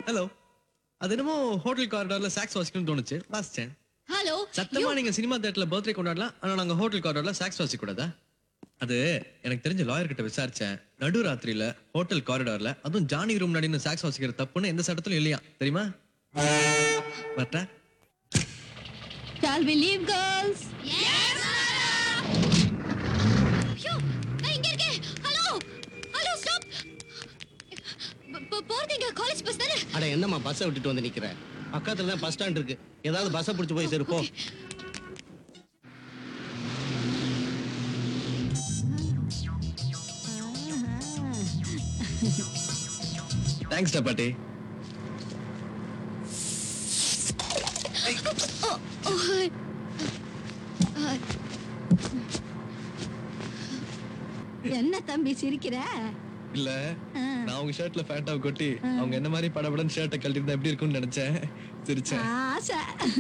hello அது என்னமோ hotel காரிடார்ல socks வாசிக்கணும்னு தோணுச்சு வாசிச்சேன் ஹலோ சத்தமா நீங்க சினிமா தியேட்டர்ல பர்த்டே கொண்டாடலாம் ஆனா நாங்க ஹோட்டல் காரிடார்ல சாக்ஸ் வாசிக்க கூடாதா அது எனக்கு தெரிஞ்ச லாயர் கிட்ட விசாரிச்சேன் நடு ராத்திரியில ஹோட்டல் காரிடார்ல அதுவும் ஜானி ரூம் நடின்னு சாக்ஸ் வாசிக்கிற தப்புன்னு எந்த சட்டத்திலும் இல்லையா தெரியுமா வரட்டா shall we leave girls yes ஐயோ நான் இங்க இருக்கேன் ஹலோ ஹலோ ஸ்டாப் போறீங்க காலேஜ் பஸ் தானே அட என்னம்மா பஸ்ஸை விட்டுட்டு வந்து நிக்கிற பக்கத்துல தான் பஸ் ஸ்டாண்ட் இருக்கு ஏதாவது பஸ்ஸை பிடிச்சு போய் சேரு போ தேங்க்ஸ் டா பாட்டி என்ன தம்பி சிரிக்கிற இல்ல நான் உங்க ஷர்ட்ல ஃபேண்டாவை கொட்டி அவங்க என்ன மாதிரி படபடன்னு ஷர்ட்டை கழட்டிருந்தா எப்படி இருக்கும்னு நினைச்சேன் சிரிச்சேன் ஆசை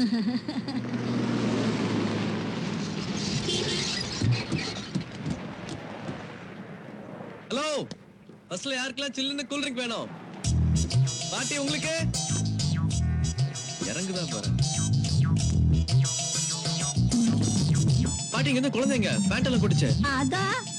ஹலோ பஸ்ல யாருக்கெல்லாம் சில்லுன்னு கூல் ட்ரிங்க் வேணும் பாட்டி உங்களுக்கு இறங்குதான் பாரு பாட்டி இங்க இருந்து குழந்தைங்க பேண்டெல்லாம் குடிச்சேன் அதான்